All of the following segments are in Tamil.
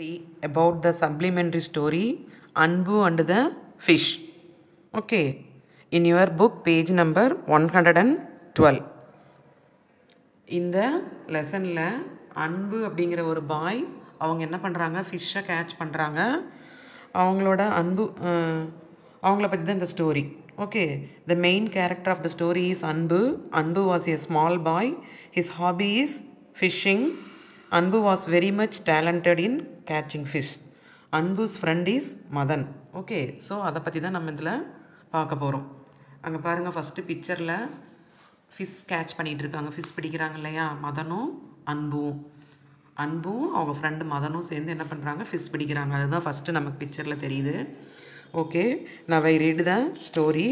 about the supplementary story Anbu and the Fish. Okay, in your book, page number 112. இந்த லெசனில் அன்பு அப்படிங்கிற ஒரு பாய் அவங்க என்ன பண்ணுறாங்க ஃபிஷ்ஷை கேட்ச் பண்ணுறாங்க அவங்களோட அன்பு அஹ், அவங்கள பற்றி தான் இந்த story okay the main character of the story is Anbu Anbu was a small boy his hobby is fishing Anbu was very much talented in catching fish Anbu's friend is Madhan okay so அதை பற்றி தான் நம்ம இதில் பார்க்க போகிறோம் அங்கே பாருங்கள் ஃபஸ்ட்டு பிக்சரில் ஃபிஷ் கேட்ச் பண்ணிகிட்டு இருக்காங்க ஃபிஷ் பிடிக்கிறாங்க இல்லையா மதனும் அன்பும் அன்பும் அவங்க ஃப்ரெண்டு மதனும் சேர்ந்து என்ன பண்ணுறாங்க ஃபிஷ் பிடிக்கிறாங்க அதுதான் ஃபஸ்ட்டு நமக்கு பிக்சரில் தெரியுது ஓகே நான் I read the story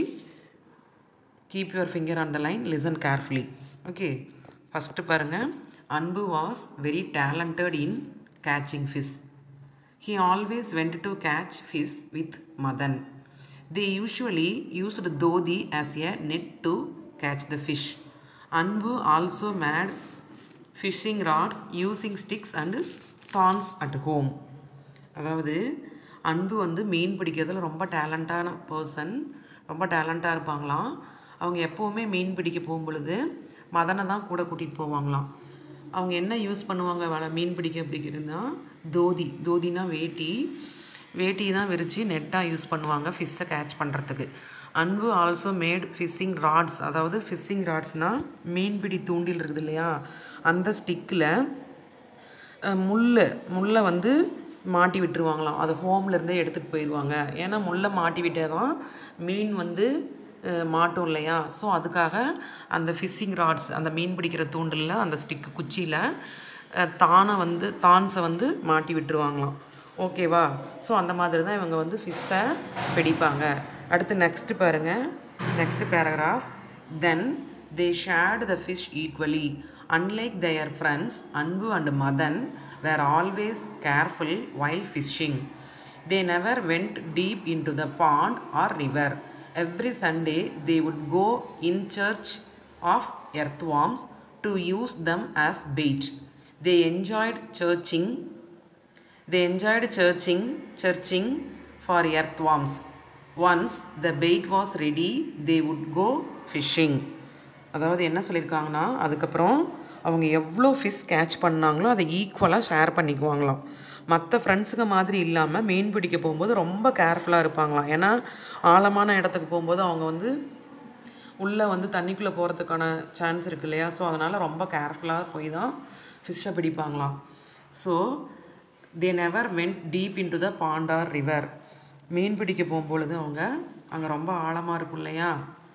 keep your finger on the line listen carefully okay first பாருங்கள் Anbu was very talented in catching fish He always went to catch fish with Madan. They usually used Dodi as a net to catch the fish. Anbu also made fishing rods using sticks and thorns at home. அதாவது அன்பு வந்து மீன் பிடிக்கிறதுல ரொம்ப டேலண்டான பர்சன் ரொம்ப டேலண்ட்டாக இருப்பாங்களாம் அவங்க எப்போவுமே மீன் பிடிக்க போகும் பொழுது மதனை தான் கூட கூட்டிகிட்டு போவாங்களாம் அவங்க என்ன யூஸ் பண்ணுவாங்க வலை மீன் பிடிக்க பிடிக்கிறதுனா தோதி தோதினா வேட்டி வேட்டி தான் விரித்து நெட்டாக யூஸ் பண்ணுவாங்க ஃபிஷ்ஷை கேட்ச் பண்ணுறதுக்கு Anbu also made fishing rods அதாவது ஃபிஷ்ஷிங் ராட்ஸ்னால் மீன்பிடி தூண்டில் இருக்குது இல்லையா அந்த ஸ்டிக்கில் முள் முள்ளை வந்து மாட்டி விட்டுருவாங்களாம் அது ஹோம்ல இருந்தே எடுத்துகிட்டு போயிடுவாங்க ஏன்னா முள்ளை மாட்டி விட்டே தான் மீன் வந்து அஹ், மாட்டும் இல்லையா ஸோ அதுக்காக அந்த ஃபிஷ்ஷிங் ராட்ஸ் அந்த மீன் பிடிக்கிற தூண்டிலில் அந்த ஸ்டிக்கு குச்சியில் தானை வந்து தான்ஸை வந்து மாட்டி விட்டுருவாங்களாம் ஓகேவா ஸோ அந்த மாதிரி தான் இவங்க வந்து ஃபிஷ்ஷை பிடிப்பாங்க அடுத்து நெக்ஸ்ட்டு பாருங்கள் next paragraph then they shared the fish equally unlike their friends Anbu and Madhan were always careful while fishing they never went deep into the pond or river every sunday they would go in search of earthworms to use them as bait they enjoyed searching they enjoyed searching searching for earthworms once the bait was ready they would go fishing அதாவது என்ன சொல்லியிருக்காங்கன்னா அதுக்கப்புறம் அவங்க எவ்வளோ ஃபிஷ் கேட்ச் பண்ணாங்களோ அதை ஈக்குவலாக ஷேர் பண்ணிக்குவாங்களாம் மற்ற ஃப்ரெண்ட்ஸுங்க மாதிரி இல்லாமல் மீன் பிடிக்க போகும்போது ரொம்ப கேர்ஃபுல்லாக இருப்பாங்களாம் ஏன்னா ஆழமான இடத்துக்கு போகும்போது அவங்க வந்து உள்ளே வந்து தண்ணிக்குள்ளே போகிறதுக்கான சான்ஸ் இருக்கு இல்லையா ஸோ அதனால் ரொம்ப கேர்ஃபுல்லாக போய் தான் ஃபிஷ்ஷை பிடிப்பாங்களாம் so they never went deep into the pond or river மீன் பிடிக்க போகும்பொழுது அவங்க அங்கே ரொம்ப ஆழமாக இருக்கும் இல்லையா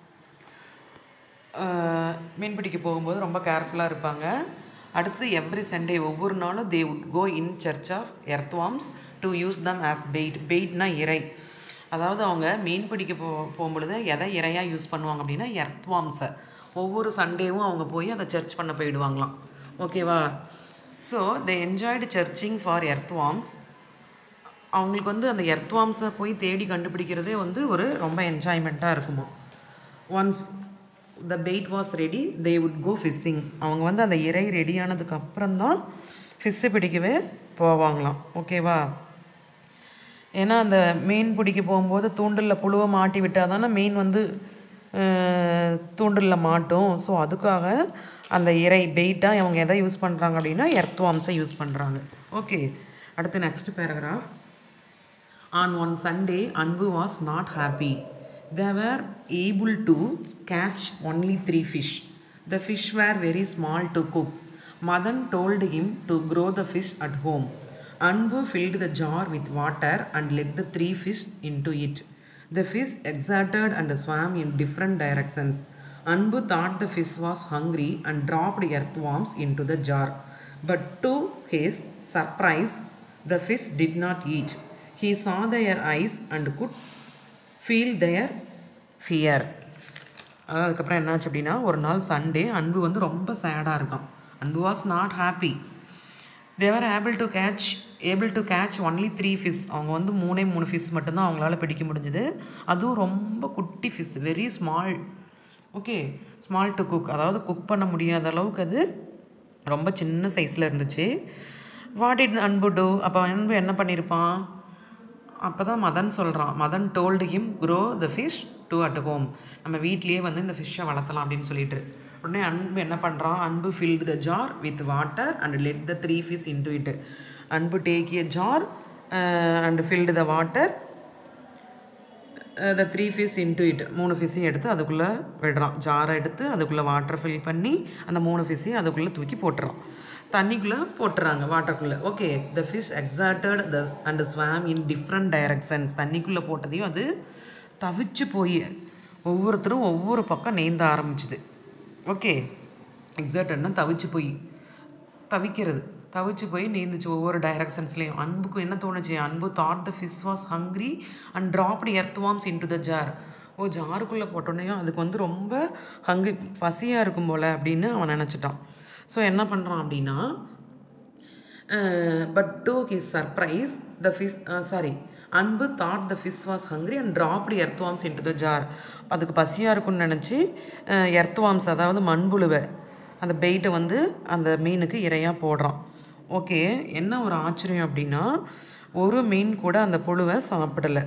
ஆஹ் மீன் பிடிக்க போகும்போது ரொம்ப கேர்ஃபுல்லாக இருப்பாங்க அடுத்து எவ்ரி சண்டே ஒவ்வொரு நாளும் they would go in search of earthworms to use them as bait பெயிட்னா இறை அதாவது அவங்க மீன் பிடிக்க போ போகும்பொழுது எதை இறையாக யூஸ் பண்ணுவாங்க அப்படின்னா எர்த்வாம்ஸை ஒவ்வொரு சண்டேவும் அவங்க போய் அதை சர்ச் பண்ண போயிடுவாங்களாம் ஓகேவா so they enjoyed searching for earthworms அவங்களுக்கு வந்து அந்த எர்த்வாம்ஸை போய் தேடி கண்டுபிடிக்கிறதே வந்து ஒரு ரொம்ப என்ஜாய்மெண்ட்டாக இருக்குமா once the bait was ready they would go fishing அவங்க வந்து அந்த இறை ரெடி ஆனதுக்கு அப்புறம் தான் ஃபிஷ்ஷு பிடிக்கவே போவாங்களாம் ஓகேவா ஏன்னா அந்த மீன் பிடிக்க போகும்போது தூண்டிலில் புழுவை மாட்டி விட்டால் தானே மீன் வந்து தூண்டிலில் மாட்டும் ஸோ அதுக்காக அந்த இறை பெயிட்டாக இவங்க எதை யூஸ் பண்ணுறாங்க அப்படின்னா எர்த்வாம்ஸை யூஸ் பண்ணுறாங்க ஓகே அடுத்து next paragraph On one Sunday, Anbu was not happy. They were able to catch only three fish. The fish were very small to cook. Madan told him to grow the fish at home. Anbu filled the jar with water and let the three fish into it. The fish exerted and swam in different directions. Anbu thought the fish was hungry and dropped earthworms into the jar. But to his surprise, the fish did not eat. He saw their eyes and could feel their fear. அதாவது அதுக்கப்புறம் என்னாச்சு அப்படின்னா ஒரு நாள் சண்டே அன்பு வந்து ரொம்ப சேடாக இருக்கான் Anbu was not happy they were able to catch able to catch only three fish அவங்க வந்து மூணே மூணு ஃபிஷ் மட்டும்தான் அவங்களால பிடிக்க முடிஞ்சுது அதுவும் ரொம்ப குட்டி fish very small okay small to cook அதாவது குக் பண்ண முடியாத அளவுக்கு அது ரொம்ப சின்ன சைஸில் இருந்துச்சு வாட் இட் அன்பு டூ அப்போ அன்பு என்ன பண்ணியிருப்பான் அப்போ தான் மதன் சொல்கிறான் Madhan told him grow the fish to at home நம்ம வீட்லேயே வந்து இந்த ஃபிஷ்ஷை வளர்த்தலாம் அப்படின்னு சொல்லிட்டு உடனே அன்பு என்ன பண்ணுறான் Anbu filled the jar with water and let the three fish into it Anbu take a jar and filled the water the three fish into it மூணு ஃபிஷ்ஷையும் எடுத்து அதுக்குள்ளே விடுறான் ஜாரை எடுத்து அதுக்குள்ளே வாட்டர் ஃபில் பண்ணி அந்த மூணு ஃபிஷ்ஷையும் அதுக்குள்ளே தூக்கி போட்டுறான் தண்ணிக்குள்ளே போட்டுறாங்க வாட்டருக்குள்ளே okay the fish excited the and swam in different directions தண்ணிக்குள்ளே போட்டதையும் அது தவிச்சு போய் ஒவ்வொருத்தரும் ஒவ்வொரு பக்கம் நீந்த ஆரம்பிச்சுது ஓகே எக்ஸாக்டட்னா தவிச்சு போய் தவிக்கிறது தவிச்சு போய் நீந்துச்சு ஒவ்வொரு டைரக்ஷன்ஸ்லேயும் அன்புக்கும் என்ன தோணுச்சு Anbu thought the fish was hungry and dropped earth worms into the jar ஓ ஜாருக்குள்ளே போட்டோன்னே அதுக்கு வந்து ரொம்ப ஹங்கு பசியாக இருக்கும் போல் அப்படின்னு அவன் நினச்சிட்டான் ஸோ என்ன பண்ணுறான் அப்படின்னா but to his surprise the fish sorry Anbu thought the fish was hungry and dropped earthworms into the jar அதுக்கு பசியாக இருக்கும்னு நினச்சி எர்த்வாம்ஸ் அதாவது மண்புழுவை அந்த பெயிட்டை வந்து அந்த மீனுக்கு இரையாக போடுறான் ஓகே என்ன ஒரு ஆச்சரியம் அப்படின்னா ஒரு மீன் கூட அந்த புழுவை சாப்பிடலை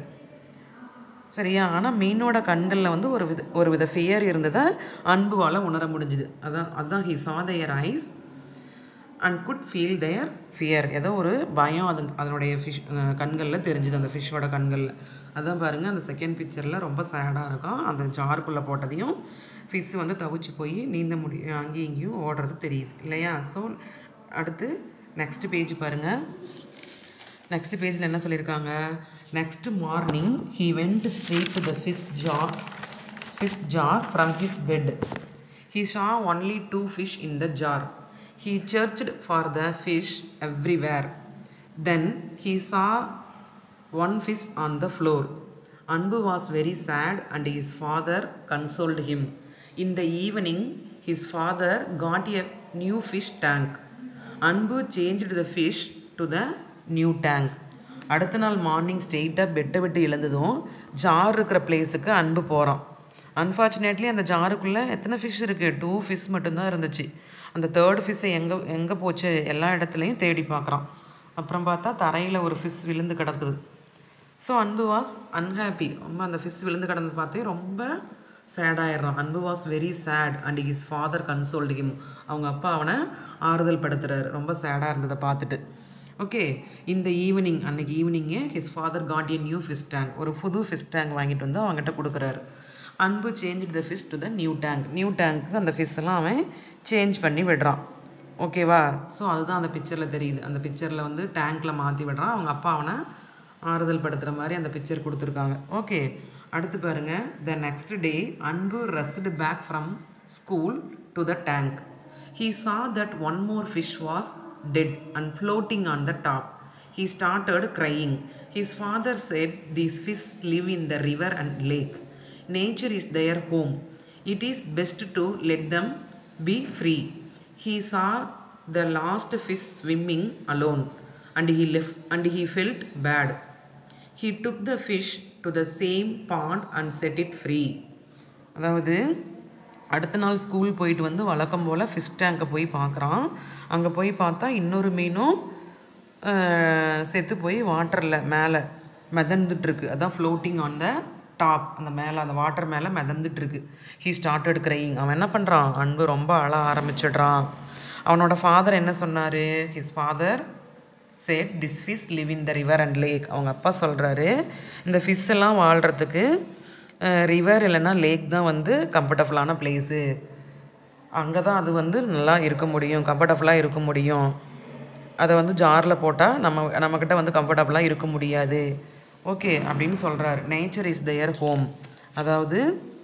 சரியா ஆனால் மீனோட கண்களில் வந்து ஒரு வித ஒரு வித ஃபியர் இருந்ததை அன்புவால் உணர முடிஞ்சுது அதான் அதுதான் he saw their eyes and could feel their fear ஏதோ ஒரு பயம் அது அதனுடைய ஃபிஷ் கண்களில் தெரிஞ்சுது அந்த ஃபிஷ்ஷோட கண்களில் அதான் பாருங்கள் அந்த செகண்ட் பிக்சரில் ரொம்ப சேடாக இருக்கும் அந்த ஜாருக்குள்ளே போட்டதையும் ஃபிஷ் வந்து தவிச்சு போய் நீந்த முடி அங்கேயும் இங்கேயும் ஓடுறது தெரியுது இல்லையா ஸோ அடுத்து நெக்ஸ்ட் பேஜ் பாருங்கள் நெக்ஸ்ட் பேஜில் என்ன சொல்லியிருக்காங்க next morning he went straight to the fish jar fish jar from his bed he saw only two fish in the jar he searched for the fish everywhere then he saw one fish on the floor Anbu was very sad and his father consoled him in the evening his father got a new fish tank Anbu changed the fish to the new tank அடுத்த நாள் மார்னிங் ஸ்ட்ரெயிட்டாக பெட்டை விட்டு எழுந்ததும் ஜார் இருக்கிற பிளேஸுக்கு அன்பு போகிறான் அன்ஃபார்ச்சுனேட்லி அந்த ஜாருக்குள்ளே எத்தனை ஃபிஷ் இருக்குது டூ ஃபிஷ் மட்டும்தான் இருந்துச்சு அந்த தேர்ட் ஃபிஷ்ஷை எங்கே எங்கே போச்சு எல்லா இடத்துலையும் தேடி பார்க்குறான் அப்புறம் பார்த்தா தரையில் ஒரு ஃபிஷ் விழுந்து கிடக்குது ஸோ அன்பு வாஸ் அன்ஹாப்பி ரொம்ப அந்த ஃபிஷ் விழுந்து கிடந்து பார்த்தே ரொம்ப சேடாயிடுறான் Anbu was very sad and his father consoled him அவங்க அப்பா அவனை ஆறுதல் படுத்துறாரு ரொம்ப சேடாக இருந்ததை பார்த்துட்டு ஓகே இந்த ஈவினிங் அன்னைக்கு ஈவினிங்கே his father God a new fish tank ஒரு புது ஃபிஷ் டேங்க் வாங்கிட்டு வந்து அவங்ககிட்ட கொடுக்குறாரு அன்பு change the fish to the new tank new டேங்க்கு அந்த ஃபிஷ் எல்லாம் அவன் சேஞ்ச் பண்ணி விடுறான் ஓகேவா ஸோ அதுதான் அந்த பிக்சரில் தெரியுது அந்த பிக்சரில் வந்து டேங்க்கில் மாற்றி விடுறான் அவங்க அப்பா அவனை ஆறுதல் படுத்துகிற மாதிரி அந்த பிக்சர் கொடுத்துருக்காங்க ஓகே அடுத்து பாருங்க த next day Anbu rushed back from school to the tank he saw that one more fish was dead and floating on the top he started crying his father said these fish live in the river and lake nature is their home it is best to let them be free he saw the last fish swimming alone and he left and he felt bad he took the fish to the same pond and set it free அதாவது அடுத்த நாள் ஸ்கூல் போயிட்டு வந்து வழக்கம் போல் ஃபிஷ் டேங்கை போய் பார்க்குறான் அங்கே போய் பார்த்தா இன்னொரு மீனும் அஹ், செத்து போய் வாட்டரில் மேலே மிதந்துட்டுருக்கு அதான் ஃப்ளோட்டிங் ஆன் த டாப் அந்த மேலே அந்த வாட்டர் மேலே மிதந்துட்டுருக்கு ஹீ ஸ்டார்டட் crying அவன் என்ன பண்ணுறான் அன்பு ரொம்ப அழ ஆரம்பிச்சிடுறான் அவனோட ஃபாதர் என்ன சொன்னார் his father said this fish live in the river and lake அவங்க அப்பா சொல்கிறாரு இந்த ஃபிஷ் எல்லாம் வாழ்கிறதுக்கு ரிவர் இல்லைன்னா லேக் தான் வந்து கம்ஃபர்டபுளான பிளேஸு அங்கே தான் அது வந்து நல்லா இருக்க முடியும் கம்ஃபர்டபுளாக இருக்க முடியும் அதை வந்து ஜாரில் போட்டால் நம்ம நம்மக்கிட்ட வந்து கம்ஃபர்டபுளாக இருக்க முடியாது ஓகே அப்படின்னு சொல்கிறாரு நேச்சர் இஸ் their ஹோம் அதாவது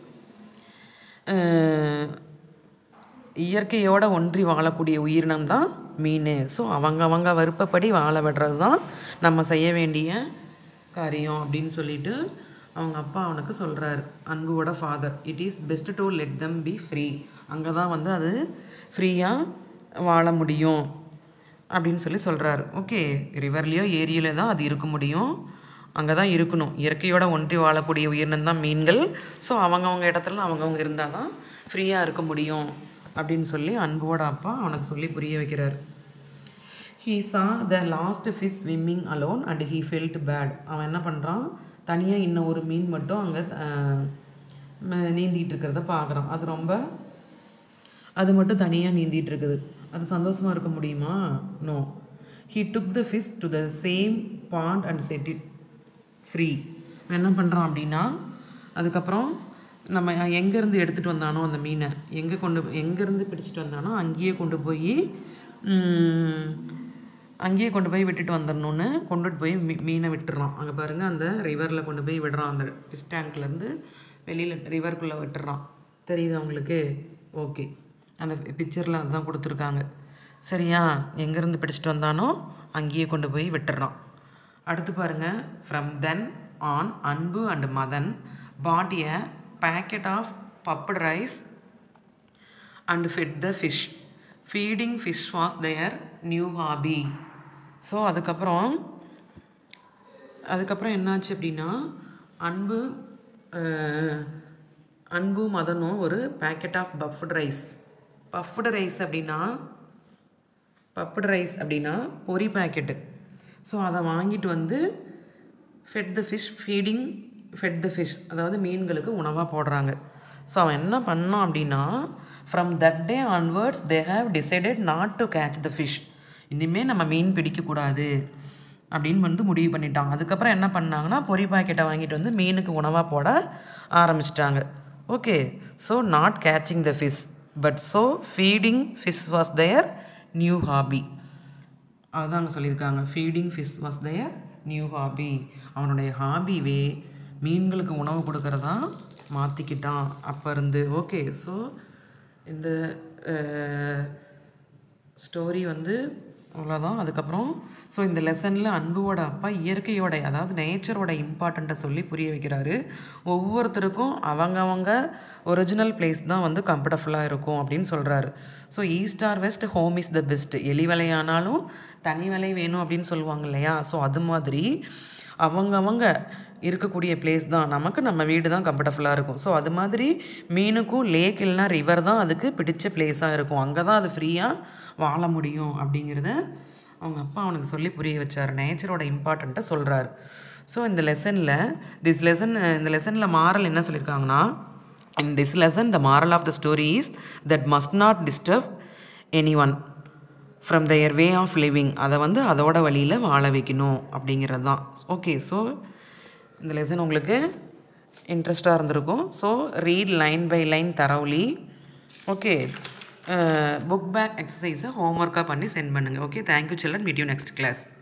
அஹ், இயற்கையோட ஒன்றி வாழக்கூடிய உயிரினம் தான் மீன் ஸோ அவங்க அவங்க விருப்பப்படி வாழ விடுறது தான் நம்ம செய்ய வேண்டிய காரியம் அப்படின்னு சொல்லிட்டு அவங்க அப்பா அவனுக்கு சொல்கிறாரு அன்புவோட father it is best to let them be free அங்கே தான் வந்து அது ஃப்ரீயாக வாழ முடியும் அப்படின்னு சொல்லி சொல்கிறாரு ஓகே ரிவர்லேயோ ஏரியில தான் அது இருக்க முடியும் அங்கே தான் இருக்கணும் இயற்கையோட ஒன்றி வாழக்கூடிய உயிரினம் தான் மீன்கள் ஸோ அவங்கவங்க இடத்துல அவங்கவுங்க இருந்தால் தான் ஃப்ரீயாக இருக்க முடியும் அப்படின்னு சொல்லி அன்போட அப்பா அவனுக்கு சொல்லி புரிய வைக்கிறார் he saw the last fish swimming alone and he felt bad அவன் என்ன பண்ணுறான் தனியாக இன்னும் ஒரு மீன் மட்டும் அங்கே நீந்திட்டு இருக்கிறத பார்க்குறான் அது ரொம்ப அது மட்டும் தனியாக நீந்திட்டு இருக்குது அது சந்தோஷமாக இருக்க முடியுமா no he took the fish to the same pond and set it free என்ன பண்ணுறான் அப்படின்னா அதுக்கப்புறம் நம்ம எங்கேருந்து எடுத்துகிட்டு வந்தானோ அந்த மீனை எங்கே கொண்டு எங்கேருந்து பிடிச்சிட்டு வந்தானோ அங்கேயே கொண்டு போய் அங்கேயே கொண்டு போய் விட்டுட்டு வந்துடணுன்னு கொண்டுட்டு போய் மீ மீனை விட்டுறான் அங்கே பாருங்கள் அந்த ரிவரில் கொண்டு போய் விடுறான் அந்த ஃபிஷ் டேங்க்லேருந்து வெளியில் ரிவருக்குள்ளே விட்டுறான் தெரியுதா உங்களுக்கு ஓகே அந்த பிக்சரில் அதுதான் கொடுத்துருக்காங்க சரியா எங்கேருந்து பிடிச்சிட்டு வந்தானோ அங்கேயே கொண்டு போய் விட்டுறான் அடுத்து பாருங்க from then on Anbu and Madhan bought a packet of puffed rice and fed the fish feeding fish was their new hobby so அதுக்கப்புறம் அதுக்கப்புறம் என்னாச்சு அப்படின்னா அன்பு அஹ், அன்பு மதனும் ஒரு packet of puffed rice puffed rice அப்படின்னா பப்புடு ரைஸ் அப்படின்னா பொரி பேக்கெட்டு ஸோ அதை வாங்கிட்டு வந்து fed the fish feeding fed the fish அதாவது மீன்களுக்கு உணவாக போடுறாங்க ஸோ அவன் என்ன பண்ணான் அப்படின்னா from that day onwards they have decided not to catch the fish இனிமேல் நம்ம மீன் பிடிக்கக்கூடாது அப்படின்னு வந்து முடிவு பண்ணிட்டான் அதுக்கப்புறம் என்ன பண்ணாங்கன்னா பொரி பாக்கெட்டை வாங்கிட்டு வந்து மீனுக்கு உணவாக போட ஆரம்பிச்சிட்டாங்க okay so not catching the fish but so feeding fish was their new hobby அதுதான் அங்கே சொல்லியிருக்காங்க feeding fish was their new hobby அவனுடைய ஹாபிவே மீன்களுக்கு உணவு கொடுக்கறதா மாற்றிக்கிட்டான் அப்போ இருந்து ஓகே ஸோ இந்த ஸ்டோரி வந்து அவ்வளோதான் அதுக்கப்புறம் ஸோ இந்த லெசனில் அன்புவோட அப்பா இயற்கையோட அதாவது நேச்சரோட இம்பார்ட்டண்ட்டை சொல்லி புரிய வைக்கிறாரு ஒவ்வொருத்தருக்கும் அவங்கவங்க ஒரிஜினல் பிளேஸ் தான் வந்து கம்ஃபர்டபுளாக இருக்கும் அப்படின்னு சொல்கிறாரு so east or west home is the best எலி வலையானாலும் தனி வலை வேணும் அப்படின்னு சொல்லுவாங்க இல்லையா ஸோ அது மாதிரி அவங்கவங்க இருக்கக்கூடிய பிளேஸ் தான் நமக்கு நம்ம வீடு தான் கம்ஃபர்டபுளாக இருக்கும் ஸோ அது மாதிரி மீனுக்கும் லேக் இல்லைனா ரிவர் தான் அதுக்கு பிடிச்ச பிளேஸாக இருக்கும் அங்கே தான் அது ஃப்ரீயாக வாழ முடியும் அப்படிங்கிறத அவங்க அப்பா அவனுக்கு சொல்லி புரிய வச்சார் நேச்சரோட இம்பார்ட்டண்ட்டை சொல்கிறாரு ஸோ இந்த லெசனில் திஸ் லெசன் இந்த லெசனில் மாரல் என்ன சொல்லியிருக்காங்கன்னா in this lesson the moral of the story is that must not disturb any one from their way of living அதை வந்து அதோட வழியில் வாழ வைக்கணும் அப்படிங்கிறது தான் ஓகே ஸோ இந்த லெசன் உங்களுக்கு இன்ட்ரெஸ்டாக இருந்திருக்கும் so read line by line thoroughly okay book back எக்ஸசைஸை ஹோம்ஒர்க்காக பண்ணி சென்ட் பண்ணுங்கள் okay thank you children meet you next class